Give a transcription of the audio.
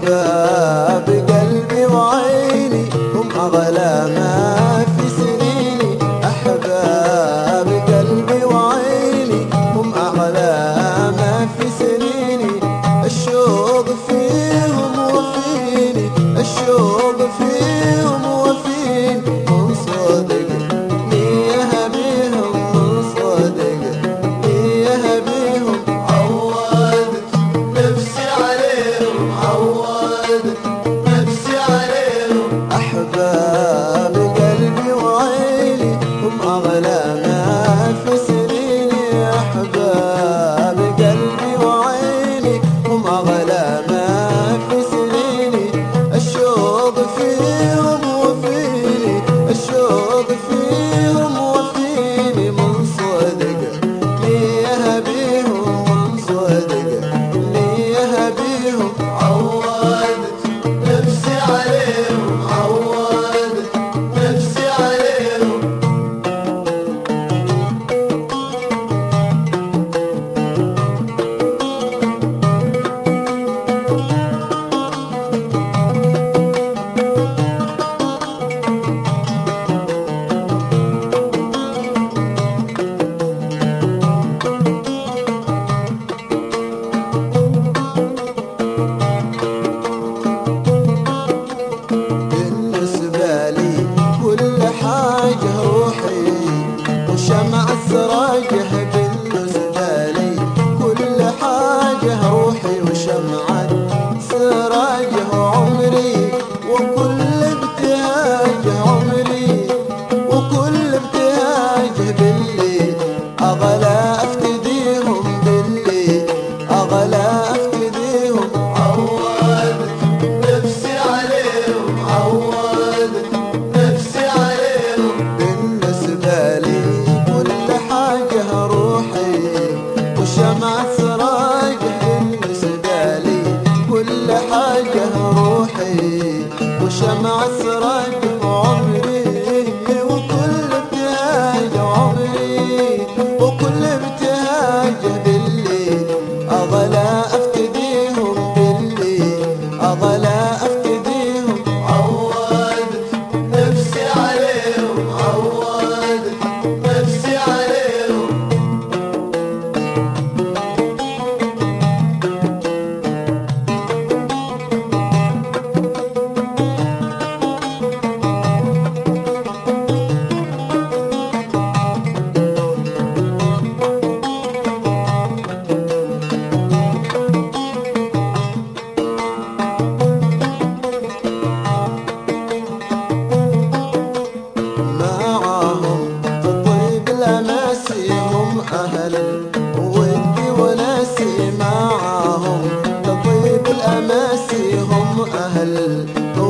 أحباب قلبي وعيني هم أغلى ما في سنيني أحباب قلبي وعيني هم أغلى ما في سنيني الشوق فيهم وفيني الشوق فيهم وفيني من صدق نيها بيهم من صدق نيها بيهم عودت نفسي عليهم عودت نفسي عليهم أحباب قلبي وعيني هم أغلى ما في سنيني أحباب قلبي وعيني هم أغلى ما في سنيني الشوق فيهم وفيني الشوق فيهم وفيني من صدق ليها بيهم من صدق ليها بيهم عودت نفسي عليهم عودت نفسي عليهم بالنسبة لي كل حاجة روحي وشمع السراجه بالنسبة لي كل حاجة روحي وشمعة سراجه عمري وكل ابتهاج عمري وكل ابتهاج باللي أغلى أفتديهم باللي أغلى أفتديهم عودت نفسي عليهم عودت نفسي عليهم بالنسبة لي كل حاجة روحي وشمع سراجه بالنسبة لي كل حاجة روحي وشمع سراجه عمري وكل ابتهاج عمري وكل ابتهاج باللي أغلى أفتديهم باللي أغلى أفتديهم عودت نفسي عليهم عودت نفسي عليهم معاهم تطيب الأماسي هم أهل ودي وناسي معاهم تطيب الأماسي هم أهل